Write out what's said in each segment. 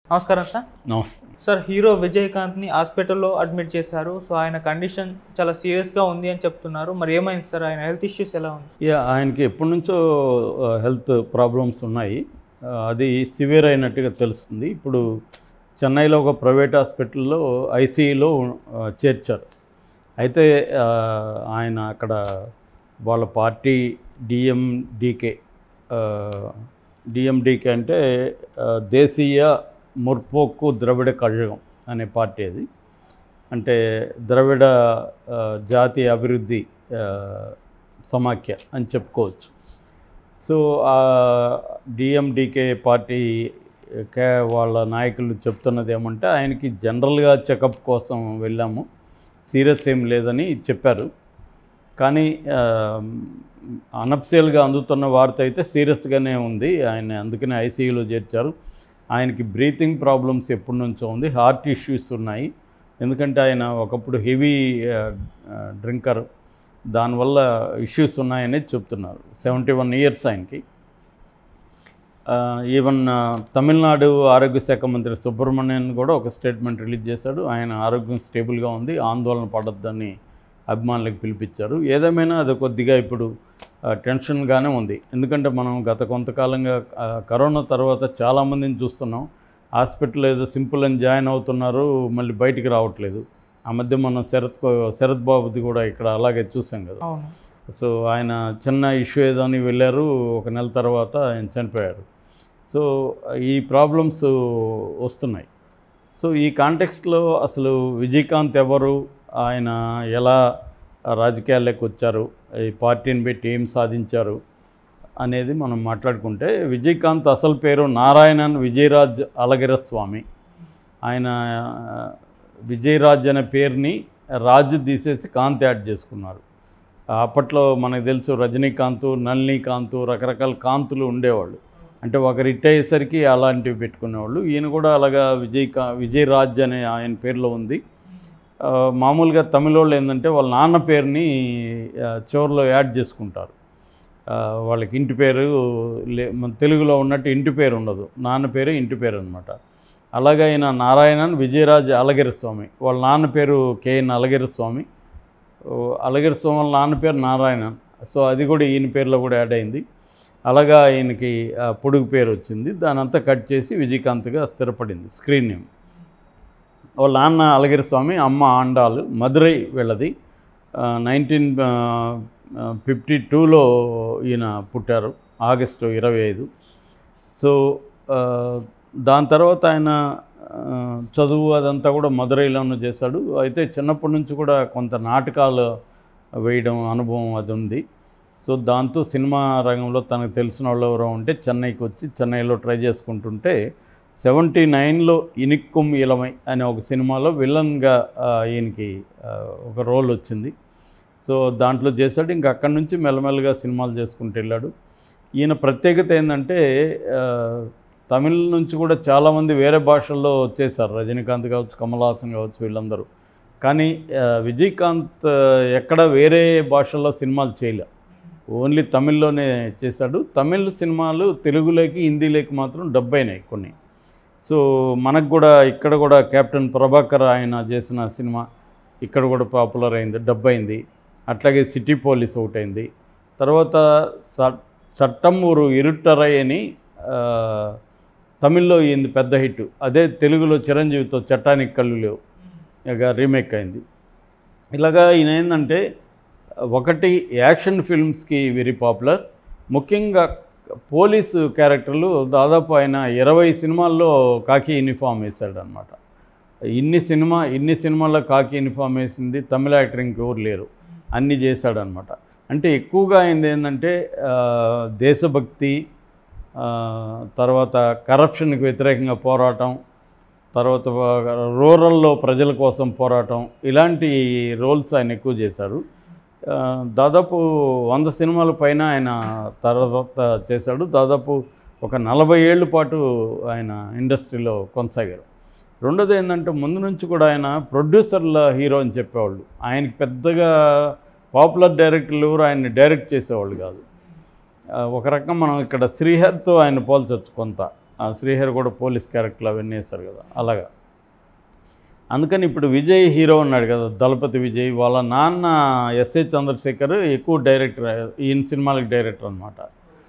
నమస్కారం సార్ నమస్తే sir hero విజయకాంత్ని హాస్పిటల్లో అడ్మిట్ చేశారు సో ఆయన కండిషన్ చాలా సీరియస్గా ఉంది అని చెప్తున్నారు మరి ఏమైంది సార్ ఆయన హెల్త్ ఇష్యూస్ ఎలా ఉంది యా ఆయనకి ఎప్పటి నుంచో హెల్త్ ప్రాబ్లమ్స్ ఉన్నాయి ఆ, అది సివియర్ అయినట్టుగా తెలుస్తుంది ఇప్పుడు చెన్నైలో ఒక ప్రైవేట్ హాస్పిటల్లో ఐసీయూలో చేర్చారు అయితే ఆ, ఆయన అక్కడ వాళ్ళ పార్టీ డిఎండికే డిఎండికే అంటే ఆ, దేశీయ ముర్పోక్కు ద్రవిడ కழகம் అనే పార్టీ అది అంటే ద్రవిడ ఆ, జాతీయ అభివృద్ధి ఆ, సమాఖ్య అని చెప్పుకోవచ్చు సో ఆ డిఎండికే పార్టీ కే వాళ్ళ నాయకులు చెప్తున్నది ఏమంటే ఆయనకి జనరల్గా చెకప్ కోసం వెళ్ళాము సీరియస్ ఏం లేదని చెప్పారు కానీ అనఫిషియల్గా అందుతున్న వార్త అయితే సీరియస్గానే ఉంది ఆయన అందుకనే ఐసీయూలో చేర్చారు ఆయనకి బ్రీతింగ్ ప్రాబ్లమ్స్ ఎప్పటి నుంచో ఉంది హార్ట్ ఇష్యూస్ ఉన్నాయి ఎందుకంటే ఆయన ఒకప్పుడు హెవీ డ్రింకర్ దానివల్ల ఇష్యూస్ ఉన్నాయని చెప్తున్నారు సెవెంటీ వన్ ఇయర్స్ ఆయనకి ఈవెన్ తమిళనాడు ఆరోగ్య శాఖ మంత్రి సుబ్రహ్మణ్యన్ కూడా ఒక స్టేట్మెంట్ రిలీజ్ చేశాడు ఆయన ఆరోగ్యం స్టేబుల్గా ఉంది ఆందోళన పడొద్దని అభిమానులకు పిలిపించారు ఏదేమైనా అది కొద్దిగా ఇప్పుడు ఆ, టెన్షన్గానే ఉంది ఎందుకంటే మనం గత కొంతకాలంగా ఆ, కరోనా తర్వాత చాలామందిని చూస్తున్నాం హాస్పిటల్ ఏదో సింపుల్ అని జాయిన్ అవుతున్నారు మళ్ళీ బయటికి రావట్లేదు ఆ మధ్య మనం శరత్ కో- శరత్ బాబుది కూడా ఇక్కడ అలాగే చూసాం కదా అవును సో ఆయన చిన్న ఇష్యూ ఏదో అని వెళ్ళారు ఒక నెల తర్వాత ఆయన చనిపోయారు సో ఈ ప్రాబ్లమ్స్ వస్తున్నాయి సో ఈ కాంటెక్స్ట్లో అసలు విజయకాంత్ ఎవరు ఆయన ఎలా రాజకీయాల్లోకి వచ్చారు ఈ పార్టీని పెట్టి ఏం సాధించారు అనేది మనం మాట్లాడుకుంటే విజయకాంత్ అసలు పేరు నారాయణన్ విజయరాజ్ అలగిర స్వామి ఆయన విజయరాజ్ అనే పేరుని రాజు తీసేసి కాంత్ యాడ్ చేసుకున్నారు అప్పట్లో మనకు తెలుసు రజనీకాంత్ నళినీకాంత్ రకరకాల కాంతులు ఉండేవాళ్ళు అంటే ఒకరు హిట్ అయ్యేసరికి అలాంటివి పెట్టుకునేవాళ్ళు ఈయన కూడా అలాగా విజయ్ కా విజయరాజ్ అనే ఆయన పేరులో ఉంది ఆ, మామూలుగా తమిళ వాళ్ళు ఏంటంటే వాళ్ళ నాన్న పేరుని ఆ, చివరిలో యాడ్ చేసుకుంటారు ఆ, వాళ్ళకి ఇంటి పేరు లే మన తెలుగులో ఉన్నట్టు ఇంటి పేరు ఉండదు నాన్న పేరు ఇంటి పేరు అనమాట అలాగే ఆయన నారాయణన్ విజయరాజ్ అలగిరి స్వామి వాళ్ళ నాన్న పేరు కేఎన్ అలగిరి స్వామి ఓ, అలగిరి స్వామి వాళ్ళ నాన్న పేరు నారాయణన్ సో అది కూడా ఈయన పేరులో కూడా యాడ్ అయింది అలాగా ఆయనకి ఆ, పొడుగు పేరు వచ్చింది దాని అంతా కట్ చేసి విజయకాంత్గా స్థిరపడింది స్క్రీన్ నేమ్ వాళ్ళ నాన్న అలగిరి స్వామి అమ్మ ఆండాలు మదురై వీళ్ళది నైన్టీన్ ఫిఫ్టీ టూలో ఈయన పుట్టారు ఆగస్టు ఇరవై ఐదు సో ఆ, దాని తర్వాత ఆయన ఆ, చదువు అదంతా కూడా మదురైలోనూ చేశాడు అయితే చిన్నప్పటి నుంచి కూడా కొంత నాటకాలు వేయడం అనుభవం అది ఉంది సో దాంతో సినిమా రంగంలో తనకు తెలిసిన వాళ్ళు ఎవరో ఉంటే చెన్నైకి వచ్చి చెన్నైలో ట్రై చేసుకుంటుంటే సెవెంటీ నైన్లో ఇనిక్కుం ఇలమై అనే ఒక సినిమాలో విలన్గా ఆ, ఈయనకి ఆ, ఒక రోల్ వచ్చింది సో దాంట్లో చేశాడు ఇంకా అక్కడి నుంచి మెల్లమెల్లగా సినిమాలు చేసుకుంటూ వెళ్ళాడు ఈయన ప్రత్యేకత ఏంటంటే ఆ, తమిళ నుంచి కూడా చాలామంది వేరే భాషల్లో చేశారు రజనీకాంత్ కావచ్చు కమల్ హాసన్ కావచ్చు వీళ్ళందరూ కానీ ఆ, విజయకాంత్ ఆ, ఎక్కడ వేరే భాషల్లో సినిమాలు చేయలే ఓన్లీ తమిళ్లోనే చేశాడు తమిళ్ సినిమాలు తెలుగులోకి హిందీలోకి మాత్రం డబ్ అయినాయి కొన్ని సో మనకు కూడా ఇక్కడ కూడా కెప్టెన్ ప్రభాకర్ ఆయన చేసిన సినిమా ఇక్కడ కూడా పాపులర్ అయింది డబ్ అయింది అట్లాగే సిటీ పోలీస్ ఒకటి అయింది తర్వాత స చట్టంఊరు ఇరుట్టరై అని ఆ, తమిళ్లో అయింది పెద్ద హిట్ అదే తెలుగులో చిరంజీవితో చట్టానికి కళ్ళు లేవు ఇక రీమేక్ అయింది ఇలాగా ఈయన ఏంటంటే ఒకటి యాక్షన్ ఫిల్మ్స్కి వెరీ పాపులర్ ముఖ్యంగా పోలీసు క్యారెక్టర్లు దాదాపు ఆయన ఇరవై సినిమాల్లో కాకి యూనిఫామ్ వేశాడు అనమాట ఇన్ని సినిమా ఇన్ని సినిమాల్లో కాకి యూనిఫామ్ వేసింది తమిళ యాక్టర్ ఇంకెవరు లేరు అన్నీ చేశాడనమాట అంటే ఎక్కువగా అయింది ఏంటంటే ఆ, దేశభక్తి ఆ, తర్వాత కరప్షన్కి వ్యతిరేకంగా పోరాటం తర్వాత రూరల్లో ప్రజల కోసం పోరాటం ఇలాంటి రోల్స్ ఆయన ఎక్కువ చేశారు ఆ, దాదాపు వంద సినిమాల పైన ఆయన తర్వాత చేశాడు దాదాపు ఒక నలభై ఏళ్ళ పాటు ఆయన ఇండస్ట్రీలో కొనసాగారు రెండోది ఏంటంటే ముందు నుంచి కూడా ఆయన ప్రొడ్యూసర్ల హీరో అని చెప్పేవాళ్ళు ఆయనకి పెద్దగా పాపులర్ డైరెక్టర్లు ఎవరు ఆయన్ని డైరెక్ట్ చేసేవాళ్ళు కాదు ఆ, ఒక రకం మనం ఇక్కడ శ్రీహర్తో ఆయన పోల్చొచ్చు కొంత ఆ శ్రీహరి కూడా పోలీస్ క్యారెక్టర్లు అవన్నీ వేశారు కదా అలాగా అందుకని ఇప్పుడు విజయ్ హీరో ఉన్నాడు కదా దళపతి విజయ్ వాళ్ళ నాన్న ఎస్ఏ చంద్రశేఖర్ ఎక్కువ డైరెక్టర్ ఈయన సినిమాలకు డైరెక్టర్ అనమాట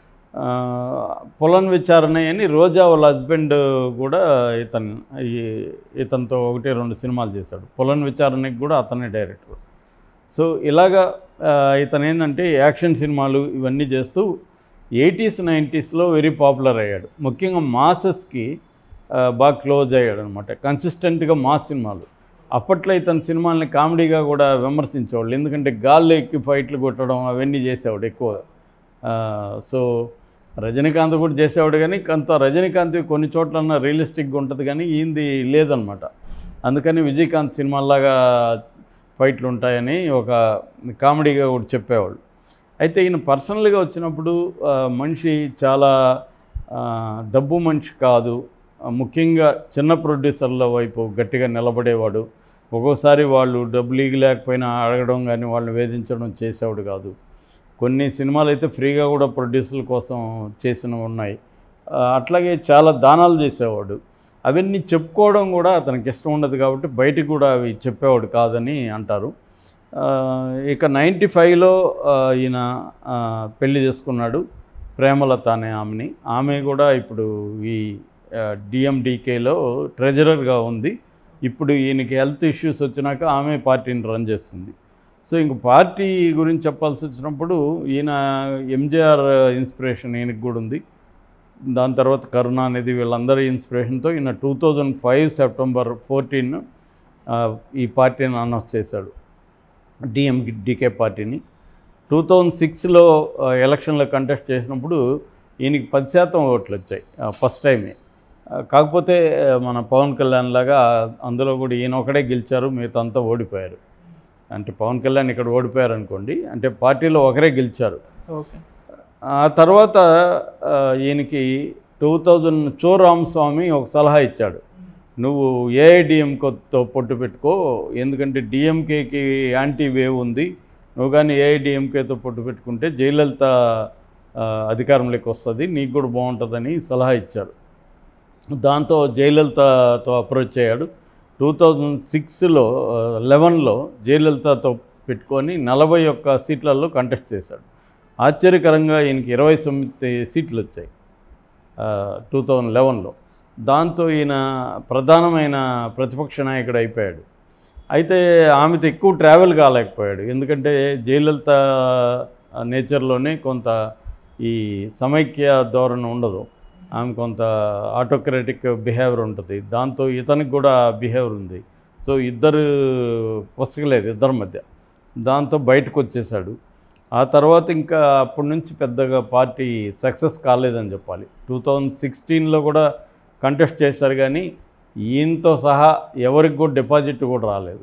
పొలం విచారణ అని రోజా వాళ్ళ హస్బెండ్ కూడా ఇతను ఈ- ఇతనితో ఒకటి రెండు సినిమాలు చేశాడు పొలం విచారణకి కూడా అతనే డైరెక్టర్ సో ఇలాగా ఆ, ఇతను ఏంటంటే యాక్షన్ సినిమాలు ఇవన్నీ చేస్తూ ఎయిటీస్ నైంటీస్లో వెరీ పాపులర్ అయ్యాడు ముఖ్యంగా మాసెస్కి ఆ, బాగా క్లోజ్ అయ్యాడు అనమాట కన్సిస్టెంట్గా మాస్ సినిమాలు అప్పట్లో ఇతని సినిమాల్ని కామెడీగా కూడా విమర్శించేవాళ్ళు ఎందుకంటే గాల్లో ఎక్కి ఫైట్లు కొట్టడం అవన్నీ చేసేవాడు ఎక్కువ ఆ, సో రజనీకాంత్ కూడా చేసేవాడు కానీ కొంత రజనీకాంత్ కొన్ని చోట్ల రియలిస్టిక్గా ఉంటుంది కానీ ఈయనది లేదనమాట అందుకని విజయకాంత్ సినిమాల్లాగా ఫైట్లు ఉంటాయని ఒక కామెడీగా కూడా చెప్పేవాళ్ళు అయితే ఈయన పర్సనల్గా వచ్చినప్పుడు ఆ, మనిషి చాలా ఆ, డబ్బు మనిషి కాదు ఆ, ముఖ్యంగా చిన్న ప్రొడ్యూసర్ల వైపు గట్టిగా నిలబడేవాడు ఒక్కోసారి వాళ్ళు డబ్బులు లేకపోయినా అడగడం కానీ వాళ్ళని వేధించడం చేసేవాడు కాదు కొన్ని సినిమాలు అయితే ఫ్రీగా కూడా ప్రొడ్యూసర్ల కోసం చేసినవి ఉన్నాయి ఆ, అట్లాగే చాలా దానాలు చేసేవాడు అవన్నీ చెప్పుకోవడం కూడా అతనికి ఇష్టం ఉండదు కాబట్టి బయటికి కూడా అవి చెప్పేవాడు కాదని అంటారు ఆ, ఇక నైంటీ ఫైవ్లో ఈయన ఆ, పెళ్లి చేసుకున్నాడు ప్రేమలత అనే ఆమెని ఆమె కూడా ఇప్పుడు ఈ డిఎండికేలో ట్రెజరర్గా ఉంది ఇప్పుడు ఈయనకి హెల్త్ ఇష్యూస్ వచ్చినాక ఆమె పార్టీని రన్ చేస్తుంది సో ఇంక పార్టీ గురించి చెప్పాల్సి వచ్చినప్పుడు ఈయన ఎంజీఆర్ ఇన్స్పిరేషన్ ఈయనకి కూడా ఉంది దాని తర్వాత కరుణానిధి వీళ్ళందరి ఇన్స్పిరేషన్తో ఈయన two thousand five September fourteen ఈ పార్టీని అనౌన్స్ చేశాడు డిఎం డికే పార్టీని టూ థౌజండ్ సిక్స్లో ఎలక్షన్లో కంటెస్ట్ చేసినప్పుడు ఈయనకి పది శాతం ఓట్లు వచ్చాయి ఫస్ట్ టైమే ఆ, కాకపోతే ఆ, మన పవన్ కళ్యాణ్ లాగా అందులో కూడా ఈయన ఒకడే గెలిచారు మిగతా అంతా ఓడిపోయారు అంటే పవన్ కళ్యాణ్ ఇక్కడ ఓడిపోయారు అనుకోండి అంటే పార్టీలో ఒకరే గెలిచారు ఓకే ఆ తర్వాత ఆ, ఈయనకి టూ థౌజండ్ చో రామస్వామి ఒక సలహా ఇచ్చాడు నువ్వు ఏఐడిఎంతో పొట్టు పెట్టుకో ఎందుకంటే డిఎంకేకి యాంటీ వేవ్ ఉంది నువ్వు కానీ ఏఐడిఎంకేతో పొట్టు పెట్టుకుంటే జయలలిత ఆ, అధికారంలోకి వస్తుంది నీకు కూడా బాగుంటుందని సలహా ఇచ్చారు దాంతో జయలలితతో అప్రోచ్ అయ్యాడు టూ థౌజండ్ సిక్స్లో లెవెన్లో జయలలితతో పెట్టుకొని నలభై ఒక్క సీట్లలో కంటెస్ట్ చేశాడు ఆశ్చర్యకరంగా ఈయనకి ఇరవై తొమ్మిది సీట్లు వచ్చాయి టూ థౌజండ్ లెవెన్లో దాంతో ఈయన ప్రధానమైన ప్రతిపక్ష నాయకుడు అయిపోయాడు అయితే ఆమెతో ఎక్కువ ట్రావెల్ కాలేకపోయాడు ఎందుకంటే జయలలిత నేచర్లోనే కొంత ఈ సమైక్య ధోరణి ఉండదు ఆమె కొంత ఆటోక్రటిక్ బిహేవియర్ ఉంటుంది దాంతో ఇతనికి కూడా బిహేవియర్ ఉంది సో ఇద్దరు పొసగలేదు ఇద్దరి మధ్య దాంతో బయటకు వచ్చేసాడు ఆ తర్వాత ఇంకా అప్పటి నుంచి పెద్దగా పార్టీ సక్సెస్ కాలేదని చెప్పాలి టూ థౌజండ్ సిక్స్టీన్లో కూడా కంటెస్ట్ చేశారు కానీ ఈయనతో సహా ఎవరికి కూడా డిపాజిట్ కూడా రాలేదు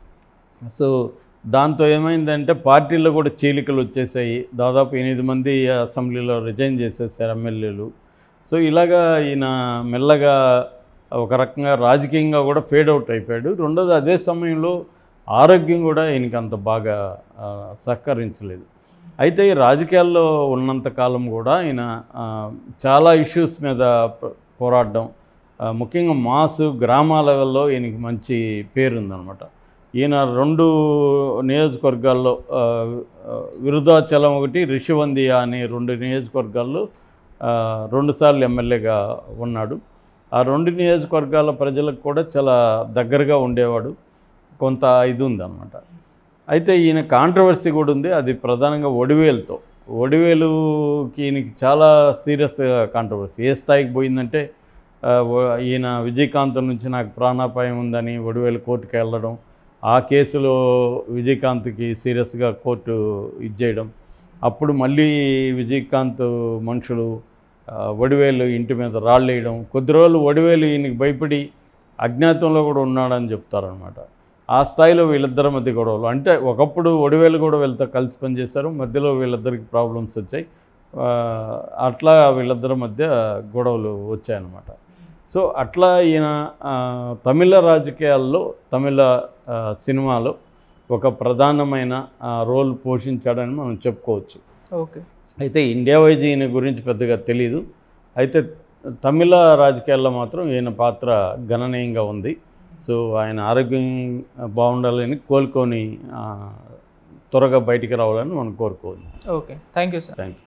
సో దాంతో ఏమైందంటే పార్టీలో కూడా చీలికలు వచ్చేసాయి దాదాపు ఎనిమిది మంది అసెంబ్లీలో రిజైన్ చేసేసారు ఎమ్మెల్యేలు సో ఇలాగా ఈయన మెల్లగా ఒక రకంగా రాజకీయంగా కూడా ఫేడ్ అవుట్ అయిపోయాడు రెండోది అదే సమయంలో ఆరోగ్యం కూడా ఈయనకి అంత బాగా ఆ, సహకరించలేదు అయితే ఈ రాజకీయాల్లో ఉన్నంత కాలం కూడా ఈయన ఆ, చాలా ఇష్యూస్ మీద ప- పోరాడడం ఆ, ముఖ్యంగా మాస్ గ్రామాల లెవెల్లో ఈయనకి మంచి పేరుందనమాట ఈయన రెండు నియోజకవర్గాల్లో ఆ, ఆ, విరుదాచలం ఒకటి రిషివందియా అనే రెండు నియోజకవర్గాల్లో ఆ, రెండుసార్లు ఎమ్మెల్యేగా ఉన్నాడు ఆ రెండు నియోజకవర్గాల ప్రజలకు కూడా చాలా దగ్గరగా ఉండేవాడు కొంత ఇది ఉందన్నమాట అయితే ఈయన కాంట్రవర్సీ కూడా ఉంది అది ప్రధానంగా ఒడివేలుతో ఒడివేలుకి ఈయనకి చాలా సీరియస్ కాంట్రవర్సీ ఏ స్థాయికి పోయిందంటే ఆ, వ- ఈయన విజయకాంత్ నుంచి నాకు ప్రాణాపాయం ఉందని ఒడివేలు కోర్టుకి వెళ్ళడం ఆ కేసులో విజయకాంత్కి సీరియస్గా కోర్టు ఇది చేయడం అప్పుడు మళ్ళీ విజయకాంత్ మనుషులు ఆ, వడివేలు ఇంటి మీద రాళ్ళు వేయడం కొద్ది రోజులు వడివేలు ఈయనకి భయపడి అజ్ఞాతంలో కూడా ఉన్నాడని చెప్తారనమాట ఆ స్థాయిలో వీళ్ళిద్దరి మధ్య గొడవలు అంటే ఒకప్పుడు ఒడివేలు కూడా వీళ్ళతో కలిసి పనిచేశారు మధ్యలో వీళ్ళిద్దరికి ప్రాబ్లమ్స్ వచ్చాయి ఆ, అట్లా వీళ్ళిద్దరి మధ్య గొడవలు వచ్చాయన్నమాట సో అట్లా ఈయన ఆ, తమిళ రాజకీయాల్లో తమిళ ఆ, సినిమాలో ఒక ప్రధానమైన ఆ, రోల్ పోషించాడని మనం చెప్పుకోవచ్చు ఓకే అయితే ఇండియా వైజ్ ఈయన గురించి పెద్దగా తెలియదు అయితే తమిళ రాజకీయాల్లో మాత్రం ఈయన పాత్ర గణనీయంగా ఉంది సో ఆయన ఆరోగ్యం బాగుండాలని కోలుకొని ఆ, త్వరగా బయటికి రావాలని మనం కోరుకోవాలి okay thank you sir thank you